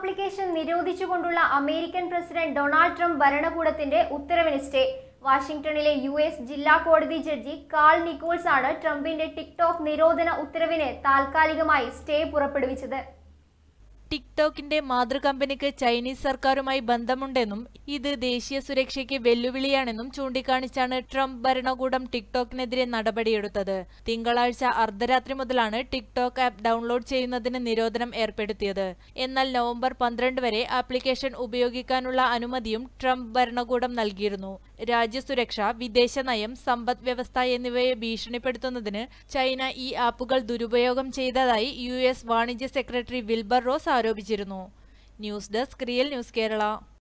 application നിരോധിച്ചുകൊണ്ടുള്ള American president Donald Trump ഭരണകൂടത്തിന്റെ ഉത്തരവിന് സ്റ്റേ വാഷിംഗ്ടണിലെ യു എസ് ജില്ലാ കോടതി ജഡ്ജി കാൾ നിക്കോൾസ് ആണ് ട്രംപിന്റെ ടിക്ടോക്ക് നിരോധന ഉത്തരവിന് താൽക്കാലികമായി സ്റ്റേ പുറപ്പെടുവിച്ചത് ടിക്ടോക്കിന്റെ മാതൃകമ്പനിക്ക് ചൈനീസ് സർക്കാരുമായി ബന്ധമുണ്ടെന്നും ഇത് ദേശീയ സുരക്ഷയ്ക്ക് വെല്ലുവിളിയാണെന്നും ചൂണ്ടിക്കാണിച്ചാണ് ട്രംപ് ഭരണകൂടം ടിക്ടോക്കിനെതിരെ നടപടിയെടുത്തത് തിങ്കളാഴ്ച അർദ്ധരാത്രി മുതലാണ് ടിക്ടോക്ക് ആപ്പ് ഡൗൺലോഡ് ചെയ്യുന്നതിന് നിരോധനം ഏർപ്പെടുത്തിയത് എന്നാൽ നവംബർ പന്ത്രണ്ട് വരെ ആപ്ലിക്കേഷൻ ഉപയോഗിക്കാനുള്ള അനുമതിയും ട്രംപ് ഭരണകൂടം നൽകിയിരുന്നു രാജ്യസുരക്ഷ വിദേശ നയം സമ്പദ് വ്യവസ്ഥ എന്നിവയെ ഭീഷണിപ്പെടുത്തുന്നതിന് ചൈന ഈ ആപ്പുകൾ ദുരുപയോഗം ചെയ്തതായി യു എസ് വാണിജ്യ സെക്രട്ടറി വിൽബർ റോസ് ആരോപിച്ചിരുന്നു news desk real news Kerala